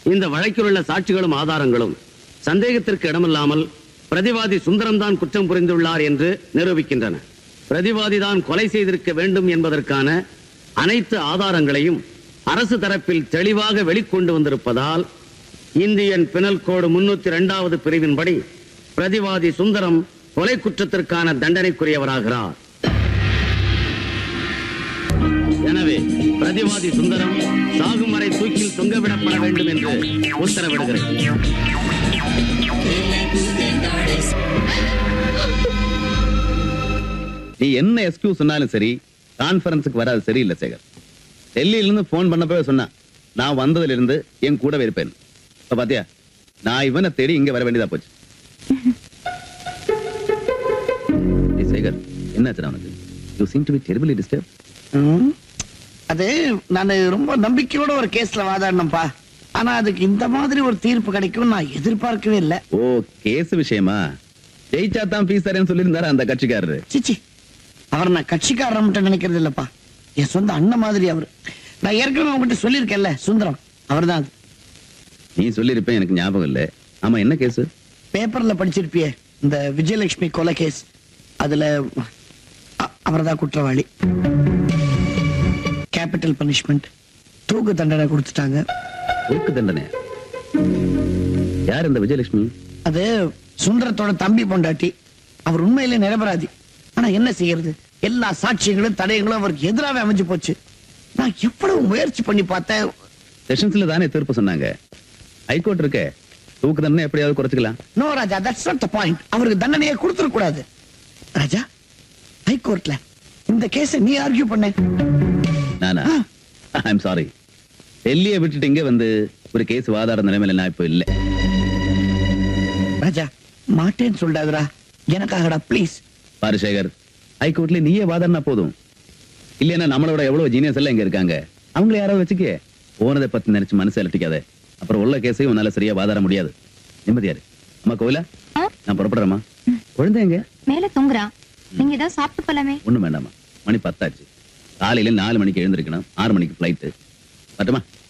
இந்த வழக்கில் உள்ள சாட்சிகளும் ஆதாரங்களும் சந்தேகத்திற்கு இடமில்லாமல் பிரதிவாதி சுந்தரம்தான் குற்றம் புரிந்துள்ளார் என்று நிரூபிக்கின்றன பிரதிவாதிதான் கொலை செய்திருக்க வேண்டும் என்பதற்கான அனைத்து ஆதாரங்களையும் அரசு தரப்பில் தெளிவாக வெளிக்கொண்டு வந்திருப்பதால் இந்தியன் பினல் கோடு முன்னூத்தி இரண்டாவது பிரிவின்படி பிரதிவாதி சுந்தரம் கொலை குற்றத்திற்கான தண்டனைக்குரியவராகிறார் எனவே பிரதிவாதி சுந்தரம் சாகும் வரை தூக்கில் தொங்கவிடப்பட வேண்டும் என்று உத்தரவிடுகிறேன் நீ என்ன எக்ஸ்கியூஸ் சொன்னாலும் சரி கான்ஃபரன்ஸுக்கு வராது சரியில்லை சேகர் டெல்லியில இருந்து போன் பண்ணப்பவே சொன்னான் நான் வந்ததுல இருந்து என் கூடவே இருப்பேன் இப்ப பாத்தியா நான் இவனை தேடி இங்க வர வேண்டியதா போச்சு ஏய் சேகர் என்னாச்சு அவனுக்கு you seem to be terribly disturb ம். அது நான் ரொம்ப நம்பிக்கையோட ஒரு கேஸ்ல வாதாடினப்பா ஆனா அதுக்கு இந்த மாதிரி ஒரு தீர்ப்பு கிடைக்கும் நான் எதிர்பார்க்கவே இல்ல ஓ கேஸ் விஷயமா ஜெயிச்சா தான் ஃபீஸ் தரேன்னு சொல்லியிருந்தாரு அந்த கட்சிக்காரரு சிச்சி அவர் நான் கட்சிக்காரர் மட்டும் நினைக்கிறது இல்லப்பா என் சொந்த அண்ணன் மாதிரி அவர் நான் ஏற்கனவே உங்ககிட்ட சொல்லியிருக்கேன்ல சுந்தரம் அவர்தான் அது நீ சொல்லியிருப்பேன் எனக்கு ஞாபகம் இல்ல ஆமா என்ன கேஸ் பேப்பர்ல படிச்சிருப்பியே இந்த விஜயலட்சுமி கொலை கேஸ் அதுல அ- அவர்தான் குற்றவாளி கேபிட்டல் பனிஷ்மெண்ட் தூக்கு தண்டனை கொடுத்துட்டாங்க தூக்கு தண்டனை யார் இந்த விஜயலட்சுமி அது சுந்தரத்தோட தம்பி பொண்டாட்டி அவர் உண்மையிலே நிரபராதி ஆனா என்ன செய்யறது எல்லா சாட்சியங்களும் தடயங்களும் அவருக்கு எதிராவே அமைஞ்சு போச்சு நான் எவ்வளவு முயற்சி பண்ணி பார்த்தேன் செஷன்ஸ்ல தானே தீர்ப்பு சொன்னாங்க ஹைகோர்ட் இருக்கே தூக்கு தண்டனை எப்படியாவது குறைச்சிக்கலாம் no Raja that's not the point அவருக்கு தண்டனையே கொடுத்துட கூடாது ராஜா ஹைகோர்ட்ல இந்த கேஸை நீ ஆர்கியூ பண்ண நானா ஐம் சாரி டெல்லியை விட்டுட்டு இங்க வந்து ஒரு கேஸ் வாதாட நிலைமையில நான் இப்போ இல்ல ராஜா மாட்டேன்னு சொல்லாதடா எனக்காகடா ப்ளீஸ் பாரு சேகர் ஹைகோர்ட்ல நீயே வாதாடினா போதும் இல்லைன்னா நம்மளோட எவ்வளவு ஜீனியஸ் எல்லாம் இங்க இருக்காங்க அவங்கள யாராவது வச்சுக்க போனதை பத்தி நினைச்சு மனசு அலட்டிக்காத அப்புறம் உள்ள கேஸையும் உன்னால சரியா வாதாட முடியாது நிம்மதியாரு அம்மா கோவிலா நான் புறப்படுறேம்மா குழந்தைங்க மேல தூங்குறான் நீங்க ஏதாவது சாப்பிட்டு போலாமே ஒண்ணும் வேண்டாமா மணி பத்தாச்சு காலையில நாலு மணிக்கு எழுந்திருக்கணும் ஆறு மணிக்கு ஃபிளைட்டு வரட்டுமா